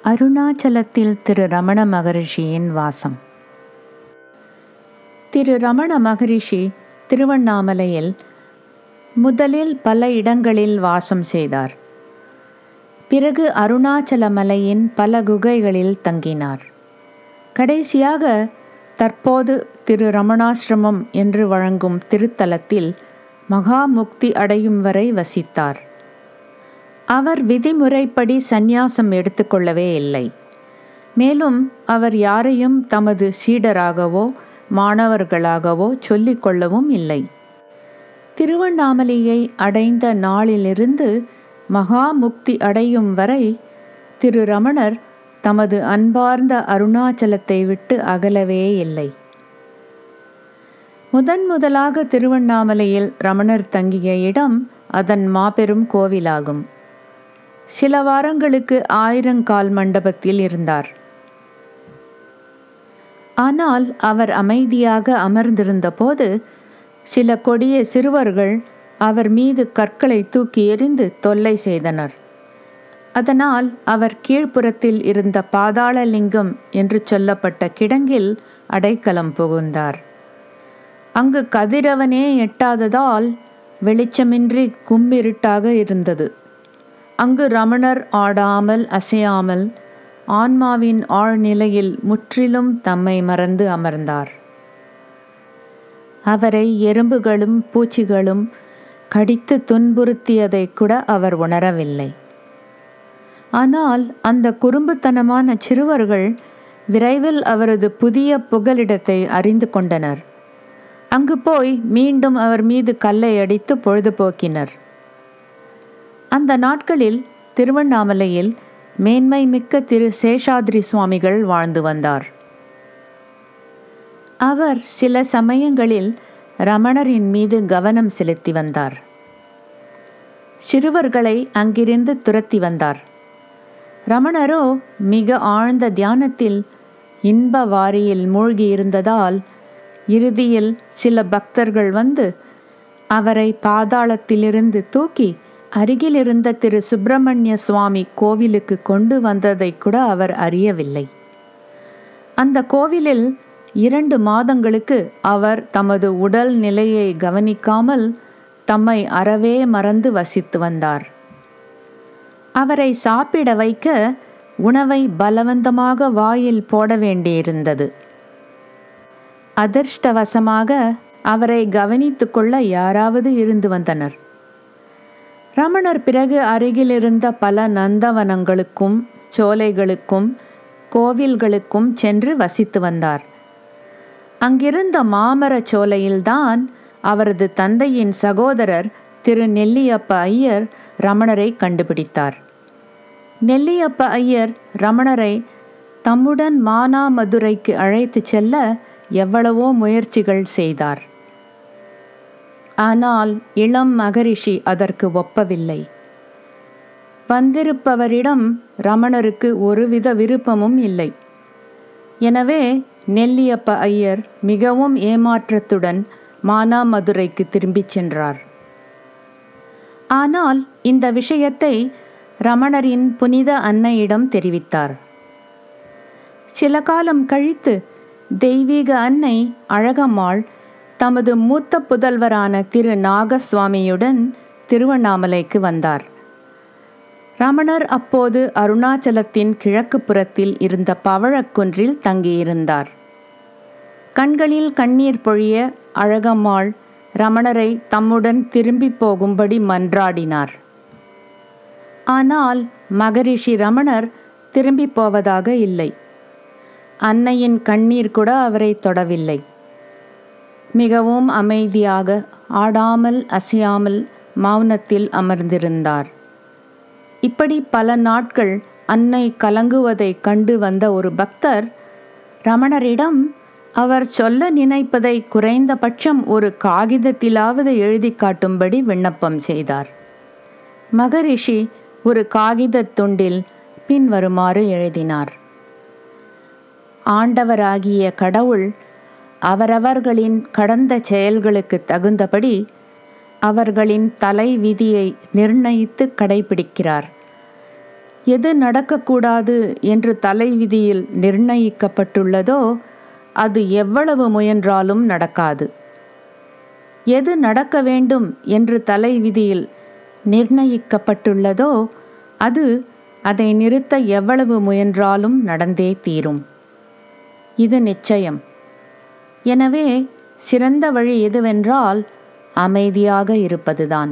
அருணாச்சலத்தில் திரு ரமண மகரிஷியின் வாசம் திரு ரமண மகரிஷி திருவண்ணாமலையில் முதலில் பல இடங்களில் வாசம் செய்தார் பிறகு அருணாச்சல மலையின் பல குகைகளில் தங்கினார் கடைசியாக தற்போது திரு ரமணாசிரமம் என்று வழங்கும் திருத்தலத்தில் மகா முக்தி அடையும் வரை வசித்தார் அவர் விதிமுறைப்படி சந்நியாசம் எடுத்துக்கொள்ளவே இல்லை மேலும் அவர் யாரையும் தமது சீடராகவோ மாணவர்களாகவோ சொல்லிக்கொள்ளவும் இல்லை திருவண்ணாமலையை அடைந்த நாளிலிருந்து மகா முக்தி அடையும் வரை திரு ரமணர் தமது அன்பார்ந்த அருணாச்சலத்தை விட்டு அகலவே இல்லை முதன் முதலாக திருவண்ணாமலையில் ரமணர் தங்கிய இடம் அதன் மாபெரும் கோவிலாகும் சில வாரங்களுக்கு ஆயிரங்கால் மண்டபத்தில் இருந்தார் ஆனால் அவர் அமைதியாக அமர்ந்திருந்த போது சில கொடிய சிறுவர்கள் அவர் மீது கற்களை தூக்கி எறிந்து தொல்லை செய்தனர் அதனால் அவர் கீழ்ப்புறத்தில் இருந்த பாதாளலிங்கம் என்று சொல்லப்பட்ட கிடங்கில் அடைக்கலம் புகுந்தார் அங்கு கதிரவனே எட்டாததால் வெளிச்சமின்றி கும்பிருட்டாக இருந்தது அங்கு ரமணர் ஆடாமல் அசையாமல் ஆன்மாவின் ஆழ்நிலையில் முற்றிலும் தம்மை மறந்து அமர்ந்தார் அவரை எறும்புகளும் பூச்சிகளும் கடித்து துன்புறுத்தியதை கூட அவர் உணரவில்லை ஆனால் அந்த குறும்புத்தனமான சிறுவர்கள் விரைவில் அவரது புதிய புகலிடத்தை அறிந்து கொண்டனர் அங்கு போய் மீண்டும் அவர் மீது கல்லை அடித்து பொழுதுபோக்கினர் அந்த நாட்களில் திருவண்ணாமலையில் மேன்மை மிக்க திரு சேஷாத்ரி சுவாமிகள் வாழ்ந்து வந்தார் அவர் சில சமயங்களில் ரமணரின் மீது கவனம் செலுத்தி வந்தார் சிறுவர்களை அங்கிருந்து துரத்தி வந்தார் ரமணரோ மிக ஆழ்ந்த தியானத்தில் இன்ப வாரியில் மூழ்கி இருந்ததால் இறுதியில் சில பக்தர்கள் வந்து அவரை பாதாளத்திலிருந்து தூக்கி அருகில் இருந்த திரு சுப்பிரமணிய சுவாமி கோவிலுக்கு கொண்டு வந்ததை கூட அவர் அறியவில்லை அந்த கோவிலில் இரண்டு மாதங்களுக்கு அவர் தமது உடல் நிலையை கவனிக்காமல் தம்மை அறவே மறந்து வசித்து வந்தார் அவரை சாப்பிட வைக்க உணவை பலவந்தமாக வாயில் போட வேண்டியிருந்தது அதிர்ஷ்டவசமாக அவரை கவனித்து கொள்ள யாராவது இருந்து வந்தனர் ரமணர் பிறகு அருகிலிருந்த பல நந்தவனங்களுக்கும் சோலைகளுக்கும் கோவில்களுக்கும் சென்று வசித்து வந்தார் அங்கிருந்த மாமரச் சோலையில்தான் அவரது தந்தையின் சகோதரர் திரு நெல்லியப்ப ஐயர் ரமணரை கண்டுபிடித்தார் நெல்லியப்ப ஐயர் ரமணரை தம்முடன் மானாமதுரைக்கு அழைத்துச் செல்ல எவ்வளவோ முயற்சிகள் செய்தார் ஆனால் இளம் மகரிஷி அதற்கு ஒப்பவில்லை வந்திருப்பவரிடம் ரமணருக்கு ஒருவித விருப்பமும் இல்லை எனவே நெல்லியப்ப ஐயர் மிகவும் ஏமாற்றத்துடன் மானாமதுரைக்கு திரும்பிச் சென்றார் ஆனால் இந்த விஷயத்தை ரமணரின் புனித அன்னையிடம் தெரிவித்தார் சில காலம் கழித்து தெய்வீக அன்னை அழகம்மாள் தமது மூத்த புதல்வரான திரு நாகசுவாமியுடன் திருவண்ணாமலைக்கு வந்தார் ரமணர் அப்போது அருணாச்சலத்தின் கிழக்கு புறத்தில் இருந்த பவழக்குன்றில் தங்கியிருந்தார் கண்களில் கண்ணீர் பொழிய அழகம்மாள் ரமணரை தம்முடன் திரும்பி போகும்படி மன்றாடினார் ஆனால் மகரிஷி ரமணர் திரும்பி போவதாக இல்லை அன்னையின் கண்ணீர் கூட அவரை தொடவில்லை மிகவும் அமைதியாக ஆடாமல் அசையாமல் மௌனத்தில் அமர்ந்திருந்தார் இப்படி பல நாட்கள் அன்னை கலங்குவதை கண்டு வந்த ஒரு பக்தர் ரமணரிடம் அவர் சொல்ல நினைப்பதை குறைந்தபட்சம் ஒரு காகிதத்திலாவது எழுதி காட்டும்படி விண்ணப்பம் செய்தார் மகரிஷி ஒரு காகிதத் துண்டில் பின்வருமாறு எழுதினார் ஆண்டவராகிய கடவுள் அவரவர்களின் கடந்த செயல்களுக்கு தகுந்தபடி அவர்களின் தலை விதியை நிர்ணயித்து கடைபிடிக்கிறார் எது நடக்கக்கூடாது என்று தலைவிதியில் நிர்ணயிக்கப்பட்டுள்ளதோ அது எவ்வளவு முயன்றாலும் நடக்காது எது நடக்க வேண்டும் என்று தலைவிதியில் நிர்ணயிக்கப்பட்டுள்ளதோ அது அதை நிறுத்த எவ்வளவு முயன்றாலும் நடந்தே தீரும் இது நிச்சயம் எனவே சிறந்த வழி எதுவென்றால் அமைதியாக இருப்பதுதான்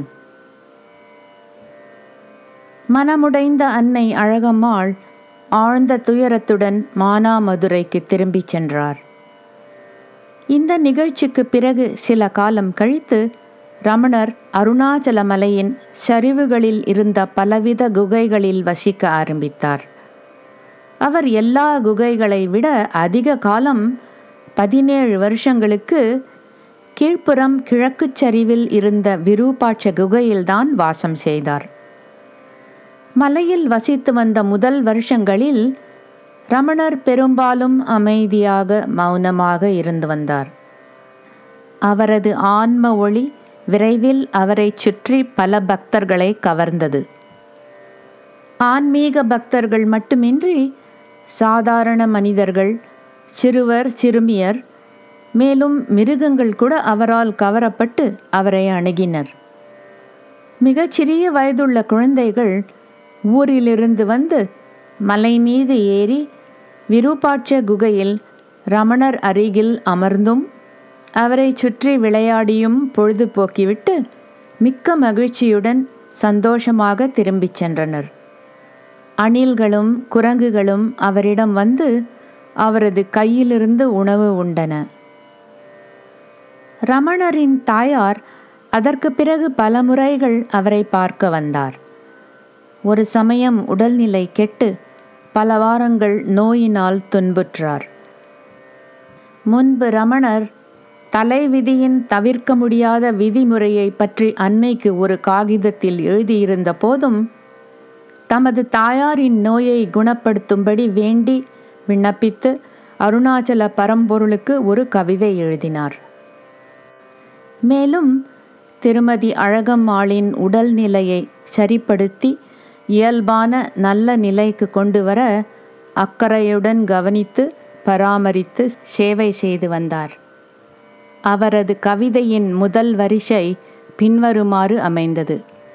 மனமுடைந்த அன்னை அழகம்மாள் ஆழ்ந்த துயரத்துடன் மானாமதுரைக்கு திரும்பிச் சென்றார் இந்த நிகழ்ச்சிக்கு பிறகு சில காலம் கழித்து ரமணர் அருணாச்சல மலையின் சரிவுகளில் இருந்த பலவித குகைகளில் வசிக்க ஆரம்பித்தார் அவர் எல்லா குகைகளை விட அதிக காலம் பதினேழு வருஷங்களுக்கு கீழ்ப்புறம் கிழக்குச் சரிவில் இருந்த விரூபாட்ச குகையில்தான் வாசம் செய்தார் மலையில் வசித்து வந்த முதல் வருஷங்களில் ரமணர் பெரும்பாலும் அமைதியாக மௌனமாக இருந்து வந்தார் அவரது ஆன்ம ஒளி விரைவில் அவரை சுற்றி பல பக்தர்களை கவர்ந்தது ஆன்மீக பக்தர்கள் மட்டுமின்றி சாதாரண மனிதர்கள் சிறுவர் சிறுமியர் மேலும் மிருகங்கள் கூட அவரால் கவரப்பட்டு அவரை அணுகினர் மிகச்சிறிய வயதுள்ள குழந்தைகள் ஊரிலிருந்து வந்து மலை மீது ஏறி விருப்பாட்ச குகையில் ரமணர் அருகில் அமர்ந்தும் அவரை சுற்றி விளையாடியும் பொழுதுபோக்கிவிட்டு மிக்க மகிழ்ச்சியுடன் சந்தோஷமாக திரும்பிச் சென்றனர் அணில்களும் குரங்குகளும் அவரிடம் வந்து அவரது கையிலிருந்து உணவு உண்டன ரமணரின் தாயார் அதற்கு பிறகு பல முறைகள் அவரை பார்க்க வந்தார் ஒரு சமயம் உடல்நிலை கெட்டு பல வாரங்கள் நோயினால் துன்புற்றார் முன்பு ரமணர் தலைவிதியின் தவிர்க்க முடியாத விதிமுறையை பற்றி அன்னைக்கு ஒரு காகிதத்தில் எழுதியிருந்த போதும் தமது தாயாரின் நோயை குணப்படுத்தும்படி வேண்டி விண்ணப்பித்து அருணாச்சல பரம்பொருளுக்கு ஒரு கவிதை எழுதினார் மேலும் திருமதி அழகம்மாளின் உடல்நிலையை சரிப்படுத்தி இயல்பான நல்ல நிலைக்கு கொண்டு வர அக்கறையுடன் கவனித்து பராமரித்து சேவை செய்து வந்தார் அவரது கவிதையின் முதல் வரிசை பின்வருமாறு அமைந்தது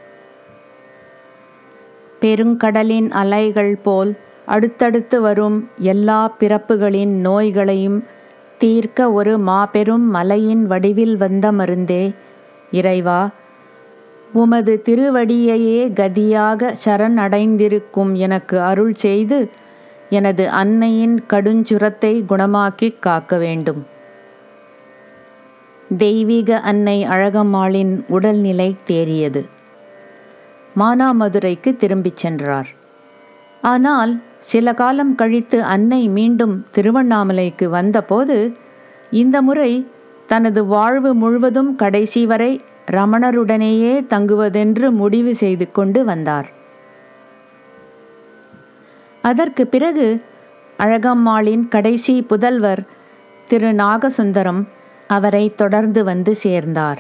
பெருங்கடலின் அலைகள் போல் அடுத்தடுத்து வரும் எல்லா பிறப்புகளின் நோய்களையும் தீர்க்க ஒரு மாபெரும் மலையின் வடிவில் வந்த மருந்தே இறைவா உமது திருவடியையே கதியாக சரண் அடைந்திருக்கும் எனக்கு அருள் செய்து எனது அன்னையின் கடுஞ்சுரத்தை குணமாக்கி காக்க வேண்டும் தெய்வீக அன்னை அழகம்மாளின் உடல்நிலை தேறியது மானாமதுரைக்கு திரும்பிச் சென்றார் ஆனால் சில காலம் கழித்து அன்னை மீண்டும் திருவண்ணாமலைக்கு வந்தபோது இந்த முறை தனது வாழ்வு முழுவதும் கடைசி வரை ரமணருடனேயே தங்குவதென்று முடிவு செய்து கொண்டு வந்தார் அதற்கு பிறகு அழகம்மாளின் கடைசி புதல்வர் திரு நாகசுந்தரம் அவரை தொடர்ந்து வந்து சேர்ந்தார்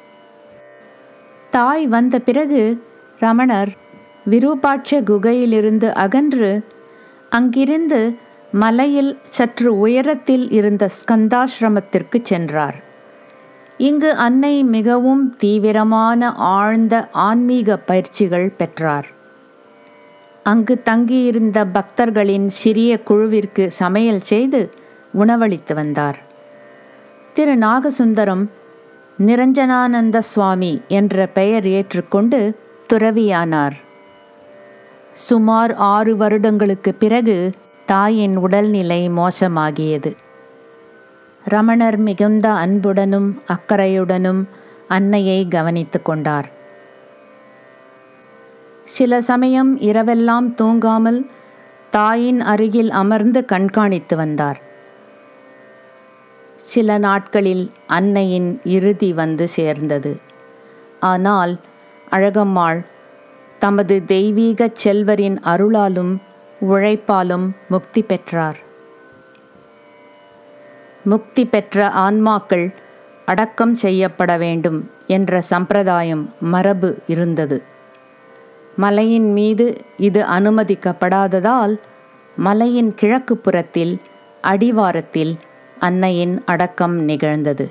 தாய் வந்த பிறகு ரமணர் விரூபாட்ச குகையிலிருந்து அகன்று அங்கிருந்து மலையில் சற்று உயரத்தில் இருந்த ஸ்கந்தாசிரமத்திற்கு சென்றார் இங்கு அன்னை மிகவும் தீவிரமான ஆழ்ந்த ஆன்மீக பயிற்சிகள் பெற்றார் அங்கு தங்கியிருந்த பக்தர்களின் சிறிய குழுவிற்கு சமையல் செய்து உணவளித்து வந்தார் திரு நாகசுந்தரம் நிரஞ்சனானந்த சுவாமி என்ற பெயர் ஏற்றுக்கொண்டு துறவியானார் சுமார் ஆறு வருடங்களுக்கு பிறகு தாயின் உடல்நிலை மோசமாகியது ரமணர் மிகுந்த அன்புடனும் அக்கறையுடனும் அன்னையை கவனித்து கொண்டார் சில சமயம் இரவெல்லாம் தூங்காமல் தாயின் அருகில் அமர்ந்து கண்காணித்து வந்தார் சில நாட்களில் அன்னையின் இறுதி வந்து சேர்ந்தது ஆனால் அழகம்மாள் தமது தெய்வீக செல்வரின் அருளாலும் உழைப்பாலும் முக்தி பெற்றார் முக்தி பெற்ற ஆன்மாக்கள் அடக்கம் செய்யப்பட வேண்டும் என்ற சம்பிரதாயம் மரபு இருந்தது மலையின் மீது இது அனுமதிக்கப்படாததால் மலையின் கிழக்கு புறத்தில் அடிவாரத்தில் அன்னையின் அடக்கம் நிகழ்ந்தது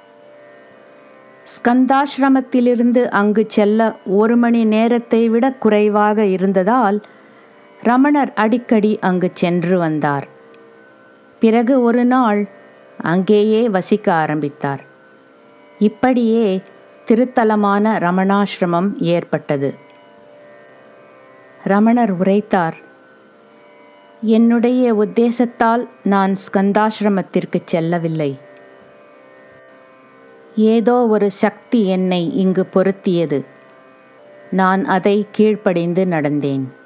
ஸ்கந்தாசிரமத்திலிருந்து அங்கு செல்ல ஒரு மணி நேரத்தை விட குறைவாக இருந்ததால் ரமணர் அடிக்கடி அங்கு சென்று வந்தார் பிறகு ஒரு நாள் அங்கேயே வசிக்க ஆரம்பித்தார் இப்படியே திருத்தலமான ரமணாசிரமம் ஏற்பட்டது ரமணர் உரைத்தார் என்னுடைய உத்தேசத்தால் நான் ஸ்கந்தாசிரமத்திற்கு செல்லவில்லை ஏதோ ஒரு சக்தி என்னை இங்கு பொருத்தியது நான் அதை கீழ்ப்படிந்து நடந்தேன்